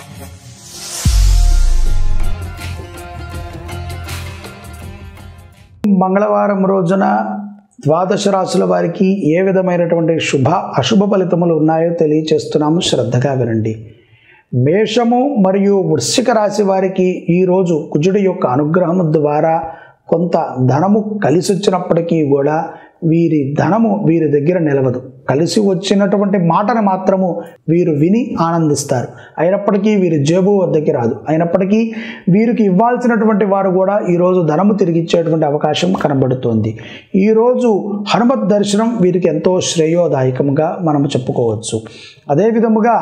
మంగళవారం రోజున ద్వాదశ రాశుల వారికి ఏ విధమైనటువంటి శుభ అశుభ ఫలితములు ఉన్నాయో తెలియచేస్తున్నాము శ్రద్ధగా వినండి మేషము మరియు వృశ్చిక రాశి వారికి ఈరోజు కుజుడి యొక్క అనుగ్రహం ద్వారా కొంత ధనము కలిసి వచ్చినప్పటికీ కూడా వీరి ధనము వీరి దగ్గర నిలవదు కలిసి వచ్చినటువంటి మాటను మాత్రము వీరు విని ఆనందిస్తారు అయినప్పటికీ వీరి జేబు వద్దకి రాదు అయినప్పటికీ వీరికి ఇవ్వాల్సినటువంటి వారు కూడా ఈరోజు ధనము తిరిగిచ్చేటువంటి అవకాశం కనబడుతోంది ఈరోజు హనుమత్ దర్శనం వీరికి ఎంతో శ్రేయోదాయకంగా మనము చెప్పుకోవచ్చు అదే విధముగా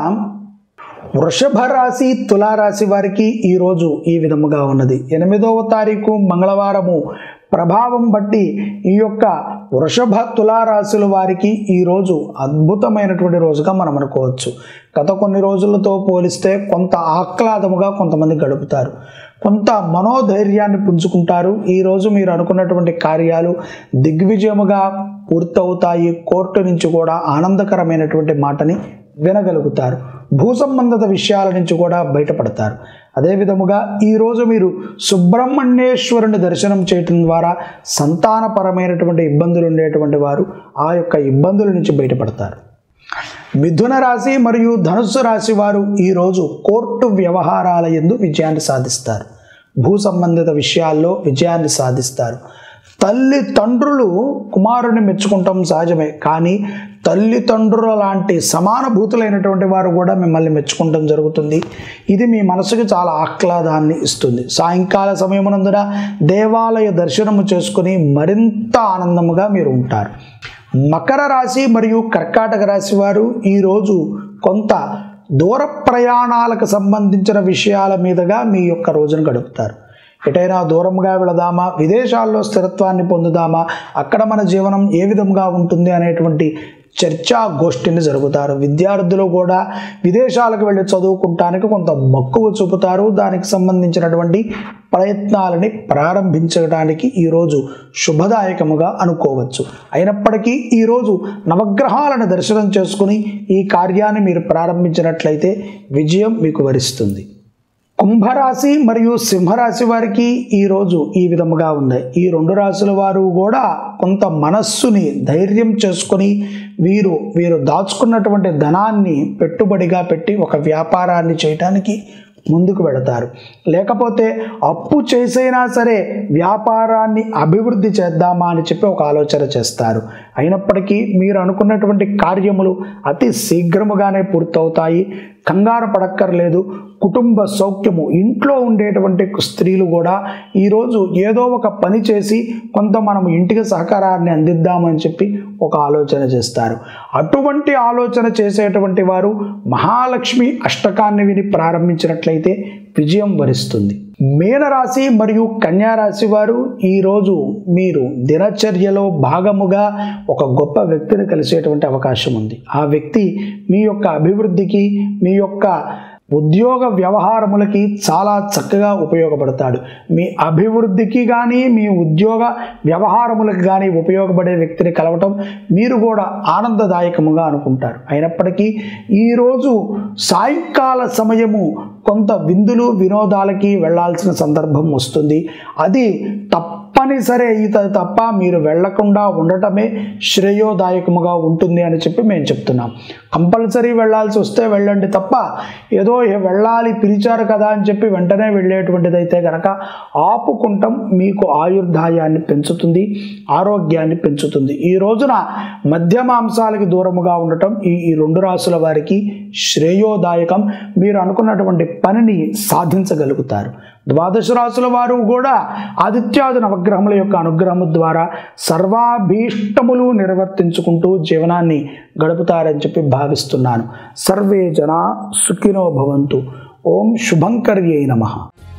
వృషభ రాశి తులారాశి వారికి ఈరోజు ఈ విధముగా ఉన్నది ఎనిమిదవ తారీఖు మంగళవారము ప్రభావం బట్టి ఈ యొక్క వృషభ తులారాశుల వారికి ఈరోజు అద్భుతమైనటువంటి రోజుగా మనం అనుకోవచ్చు గత కొన్ని రోజులతో పోలిస్తే కొంత ఆహ్లాదముగా కొంతమంది గడుపుతారు కొంత మనోధైర్యాన్ని పుంజుకుంటారు ఈరోజు మీరు అనుకున్నటువంటి కార్యాలు దిగ్విజయముగా పూర్తవుతాయి కోర్టు నుంచి కూడా ఆనందకరమైనటువంటి మాటని వినగలుగుతారు భూ సంబంధిత విషయాల నుంచి కూడా బయటపడతారు అదే విధముగా ఈరోజు మీరు సుబ్రహ్మణ్యేశ్వరుని దర్శనం చేయటం ద్వారా సంతానపరమైనటువంటి ఇబ్బందులు ఉండేటువంటి వారు ఆ యొక్క ఇబ్బందుల నుంచి బయటపడతారు మిథున రాశి మరియు ధనుస్సు రాశి వారు ఈరోజు కోర్టు వ్యవహారాల ఎందు విజయాన్ని సాధిస్తారు భూ సంబంధిత విషయాల్లో విజయాన్ని సాధిస్తారు తల్లిదండ్రులు కుమారుని మెచ్చుకుంటాం సహజమే కానీ తల్లిదండ్రుల లాంటి సమానభూతులైనటువంటి వారు కూడా మిమ్మల్ని మెచ్చుకుంటాం జరుగుతుంది ఇది మీ మనసుకు చాలా ఆహ్లాదాన్ని ఇస్తుంది సాయంకాల సమయమునందున దేవాలయ దర్శనము చేసుకుని మరింత ఆనందముగా మీరు ఉంటారు మకర రాశి మరియు కర్కాటక రాశి వారు ఈరోజు కొంత దూర ప్రయాణాలకు సంబంధించిన విషయాల మీదుగా మీ యొక్క రోజును గడుపుతారు ఎటైనా దూరంగా వెళదామా విదేశాల్లో స్థిరత్వాన్ని పొందుదామా అక్కడ మన జీవనం ఏ విధంగా ఉంటుంది అనేటువంటి చర్చా గోష్ఠిని జరుపుతారు విద్యార్థులు కూడా విదేశాలకు వెళ్ళి చదువుకుంటానికి కొంత మక్కువ చూపుతారు దానికి సంబంధించినటువంటి ప్రయత్నాలని ప్రారంభించడానికి ఈరోజు శుభదాయకముగా అనుకోవచ్చు అయినప్పటికీ ఈరోజు నవగ్రహాలను దర్శనం చేసుకుని ఈ కార్యాన్ని మీరు ప్రారంభించినట్లయితే విజయం మీకు వరిస్తుంది కుంభరాశి మరియు సింహరాశి వారికి ఈరోజు ఈ విధముగా ఉన్నాయి ఈ రెండు రాశుల వారు కూడా కొంత మనస్సుని ధైర్యం చేసుకొని వీరు వీరు దాచుకున్నటువంటి ధనాన్ని పెట్టుబడిగా పెట్టి ఒక వ్యాపారాన్ని చేయటానికి ముందుకు వెళతారు లేకపోతే అప్పు చేసైనా సరే వ్యాపారాన్ని అభివృద్ధి చేద్దామా అని చెప్పి ఒక ఆలోచన చేస్తారు అయినప్పటికీ మీరు అనుకున్నటువంటి కార్యములు అతి శీఘ్రముగానే పూర్తవుతాయి కంగారు పడక్కర్లేదు కుటుంబ సౌఖ్యము ఇంట్లో ఉండేటువంటి స్త్రీలు కూడా ఈరోజు ఏదో ఒక పని చేసి కొంత మనం ఇంటికి సహకారాన్ని అందిద్దామని చెప్పి ఒక ఆలోచన చేస్తారు అటువంటి ఆలోచన చేసేటువంటి వారు మహాలక్ష్మి అష్టకాన్ని విని ప్రారంభించినట్లయితే విజయం వరిస్తుంది మీనరాశి మరియు కన్యారాశి వారు ఈరోజు మీరు దినచర్యలో భాగముగా ఒక గొప్ప వ్యక్తిని కలిసేటువంటి అవకాశం ఉంది ఆ వ్యక్తి మీ యొక్క అభివృద్ధికి మీ యొక్క ఉద్యోగ వ్యవహారములకి చాలా చక్కగా ఉపయోగపడతాడు మీ అభివృద్ధికి కానీ మీ ఉద్యోగ వ్యవహారములకు కానీ ఉపయోగపడే వ్యక్తిని కలవటం మీరు కూడా ఆనందదాయకముగా అనుకుంటారు అయినప్పటికీ ఈరోజు సాయంకాల సమయము కొంత విందులు వినోదాలకి వెళ్ళాల్సిన సందర్భం వస్తుంది అది తప్పనిసరి అయితే తప్ప మీరు వెళ్లకుండా ఉండటమే శ్రేయోదాయకముగా ఉంటుంది అని చెప్పి మేము చెప్తున్నాం కంపల్సరీ వెళ్ళాల్సి వస్తే వెళ్ళండి తప్ప ఏదో వెళ్ళాలి పిలిచారు కదా అని చెప్పి వెంటనే వెళ్ళేటువంటిదైతే కనుక ఆపుకుంటాం మీకు ఆయుర్దాయాన్ని పెంచుతుంది ఆరోగ్యాన్ని పెంచుతుంది ఈ రోజున మధ్యమాంసాలకి దూరముగా ఉండటం ఈ ఈ రెండు రాసుల వారికి శ్రేయోదాయకం మీరు అనుకున్నటువంటి పనిని సాధించగలుగుతారు ద్వాదశ రాసుల వారు కూడా ఆదిత్యాది నవగ్రహముల యొక్క అనుగ్రహము ద్వారా సర్వాభీష్టములు నిర్వర్తించుకుంటూ జీవనాన్ని గడుపుతారని చెప్పి భావిస్తున్నాను సర్వే జన సుఖినో భవంతు ఓం శుభంకర్యై నమః